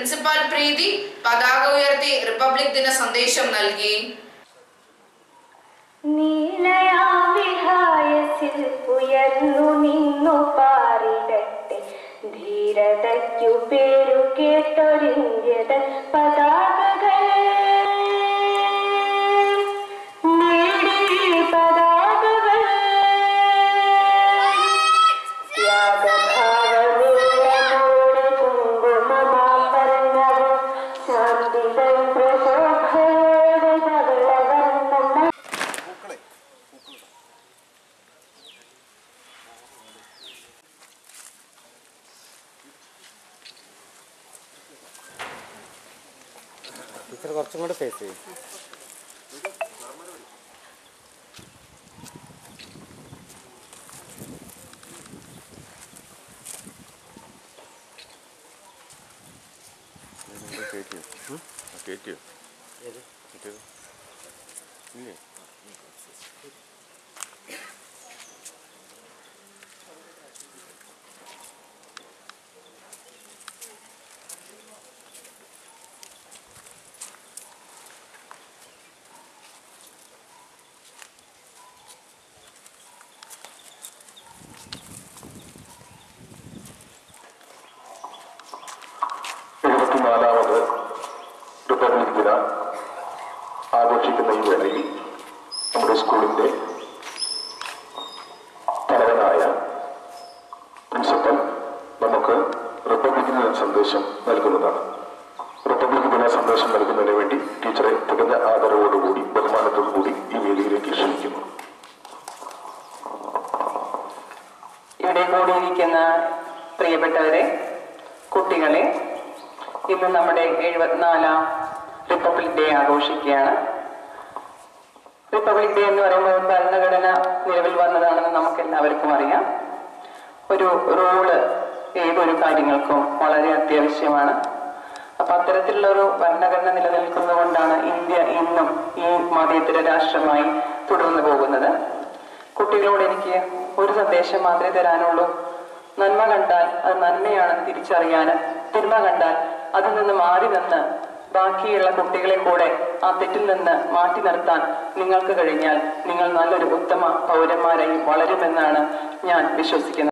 principal പ്രീതി പതാക ഉയർത്തി republic ദിന സന്ദേശം നൽകി നീലയാവിഹായസിൽ ഉയർന്നു നിന്നു പാറിടട്ടെ ധീരതയ്ക്കു പേരു കേട്ടൊരിന്ത്യത പതാകകൾ നേടി പതാകകൾ ത്യാഗഭാവമുള്ളതോടെ കുങ്കുമമാഭരണവും ശാന്തിതൻ പ്രശോഭയോടെ ധവളവർണ്ണങ്ങൾ ടീച്ചർ കുറച്ചും കൂടെ ഫേസ് ചെയ്യും കയറ്റിയോ കയറ്റിയോ മറ്റേത് ഇല്ലേ എഴുപത്തിനാലാമത് റിപ്പബ്ലിക് ദിന ആഘോഷിക്കുന്ന ഈ വേളയിൽ നമ്മുടെ സ്കൂളിന്റെ തലവനായ പ്രിൻസിപ്പൽ നമുക്ക് റിപ്പബ്ലിക് ദിന സന്ദേശം നൽകുന്നതാണ് റിപ്പബ്ലിക് ദിന സന്ദേശം നൽകുന്നതിന് വേണ്ടി ടീച്ചറെ തികഞ്ഞ ആദരവോടുകൂടി ബഹുമാനത്തോടുകൂടി ഈ വേദിയിലേക്ക് ക്ഷണിക്കുന്നു ഇവിടെ കൂടിയിരിക്കുന്ന പ്രിയപ്പെട്ടവരെ കുട്ടികളെ ഇന്ന് നമ്മുടെ എഴുപത്തിനാലാം റിപ്പബ്ലിക് ഡേ ആഘോഷിക്കുകയാണ് റിപ്പബ്ലിക് ഡേ എന്ന് പറയുമ്പോൾ ഭരണഘടന നിലവിൽ വന്നതാണെന്ന് നമുക്ക് എല്ലാവർക്കും അറിയാം ഒരു റൂള് ഏതൊരു കാര്യങ്ങൾക്കും വളരെ അത്യാവശ്യമാണ് അപ്പൊ അത്തരത്തിലുള്ള ഒരു ഭരണഘടന നിലനിൽക്കുന്നതുകൊണ്ടാണ് ഇന്ത്യ ഇന്നും ഈ മതേതര രാഷ്ട്രമായി തുടർന്നു പോകുന്നത് കുട്ടികളോട് എനിക്ക് ഒരു സന്ദേശം മാത്രമേ തരാനുള്ളൂ നന്മ കണ്ടാൽ അത് നന്മയാണെന്ന് തിരിച്ചറിയാനും തിന്മ കണ്ടാൽ അതിൽ നിന്ന് മാറി നിന്ന് ബാക്കിയുള്ള കുട്ടികളെ കൂടെ ആ തെറ്റിൽ നിന്ന് മാറ്റി നിർത്താൻ നിങ്ങൾക്ക് കഴിഞ്ഞാൽ നിങ്ങൾ നല്ലൊരു ഉത്തമ പൗരന്മാരായി വളരുമെന്നാണ് ഞാൻ വിശ്വസിക്കുന്നത്